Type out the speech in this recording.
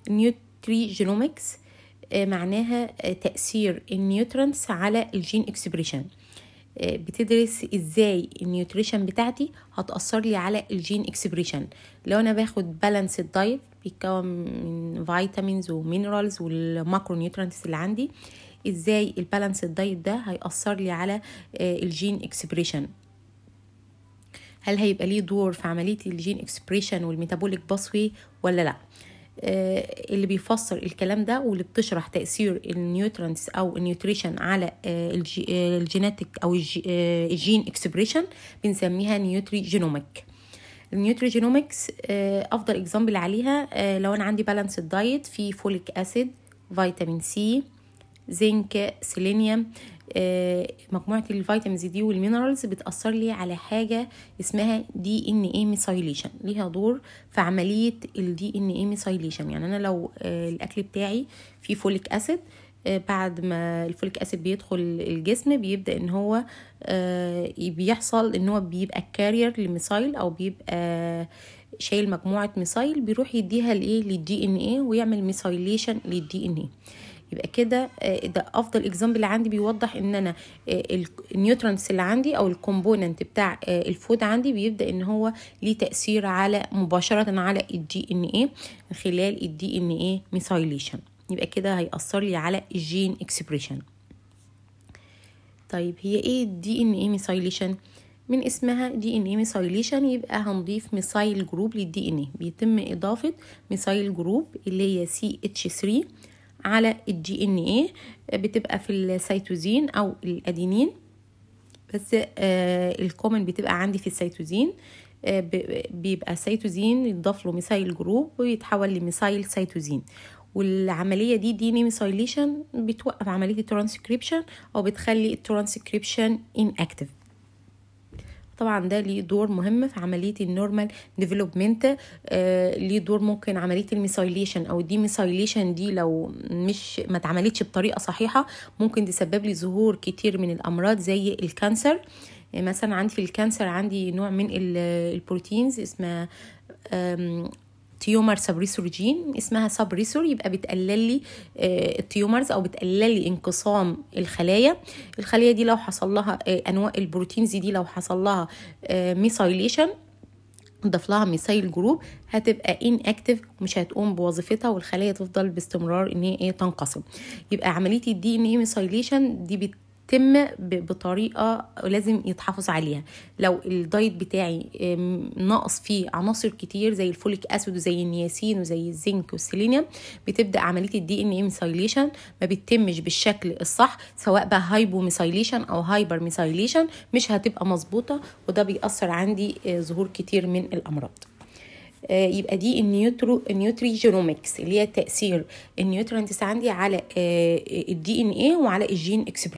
نيوتري جينومكس معناها آه، تأثير النيوترنس على الجين اكسبريشن بتدرس ازاي النيوتريشن بتاعتي هتأثر لي على الجين اكسبريشن لو انا باخد بالانس دايت بيتكون من فيتامينز ومينرالز والماكرو نيوترينتس اللي عندي ازاي البالانس دايت ده هيأثر لي على آه، الجين اكسبريشن هل هيبقى ليه دور في عملية الجين اكسبريشن والميتابوليك باسوي ولا لا آه، اللي بيفسر الكلام ده واللي بتشرح تأثير النيوترنس أو النيوتريشن على آه، الجي- آه، الجيناتيك أو الجي- آه، الجين اكسبريشن بنسميها نيوتري جينوميك النيوتري جينومكس افضل اكزامبل عليها آه، لو انا عندي بالانس دايت في فوليك اسيد فيتامين سي زنك سيلينيوم آه، مجموعة الفيتامينز دي والمينرالز بتأثر لي على حاجة اسمها دي ان اي ميثايليشن ليها دور في عملية الدي ان اي ميثايليشن يعني انا لو آه، الاكل بتاعي فيه فوليك اسيد آه، بعد ما الفوليك اسيد بيدخل الجسم بيبدا ان هو آه، بيحصل ان هو بيبقى كارير لميثايل او بيبقى شايل مجموعه ميثايل بيروح يديها لايه للدي ان ايه ويعمل ميثايليشن للدي ان ايه يبقى كده آه، ده افضل اكزامبل اللي عندي بيوضح ان انا النيوترنس اللي عندي او الكومبوننت بتاع آه، الفود عندي بيبدا ان هو ليه تاثير على مباشره على الدي ان ايه من خلال الدي ان ايه ميثايليشن يبقى كده هيأثر لي على الجين اكسبريشن طيب هي ايه الدي ان ايه ميثايليشن من اسمها دي ان ايه ميثايليشن يبقى هنضيف ميثايل جروب للدي ان ايه بيتم اضافه ميثايل جروب اللي هي سي اتش 3 على الدي ان ايه بتبقى في السيتوزين او الادينين بس آه الكومن بتبقى عندي في السيتوزين آه ب- بيبقى السيتوزين يتضاف له ميثايل جروب ويتحول لميثايل سيتوزين والعملية دي دي ميثايليشن بتوقف عملية الترانسكريبشن أو بتخلي الترانسكريبشن inactive طبعا ده ليه دور مهم في عمليه النورمال ديفلوبمنت آه ليه دور ممكن عمليه الميثايليشن او الدي ميثايليشن دي لو مش ما اتعملتش بطريقه صحيحه ممكن تسبب لي ظهور كتير من الامراض زي الكانسر آه، مثلا عندي في الكانسر عندي نوع من ال- البروتينز اسمها آم، تيومر سبريسور جين اسمها سبريسور يبقى بتقلل لي آه، التيومرز او بتقلل لي انقسام الخلايا الخليه دي لو حصل لها آه، انواع البروتينز دي لو حصل لها ميثايليشن ضاف لها ميثايل جروب هتبقى ان اكتف ومش هتقوم بوظيفتها والخلايا تفضل باستمرار ان هي إيه تنقسم يبقى عمليه الدي ان اي ميثايليشن دي بت تم ب- بطريقه لازم يتحافظ عليها لو الدايت بتاعي آم، ناقص فيه عناصر كتير زي الفوليك اسيد وزي النياسين وزي الزنك والسيلينيوم بتبدا عمليه الدي ان اي ميثايليشن ما بتتمش بالشكل الصح سواء بقى هايبو ميثايليشن او هايبر ميثايليشن مش هتبقى مظبوطه وده بيأثر عندي آه، ظهور كتير من الامراض آه، يبقى دي النيوترو النيوتري جينومكس اللي هي تاثير النيوترينتس عندي على الدي ان ايه وعلى الجين اكسبريشن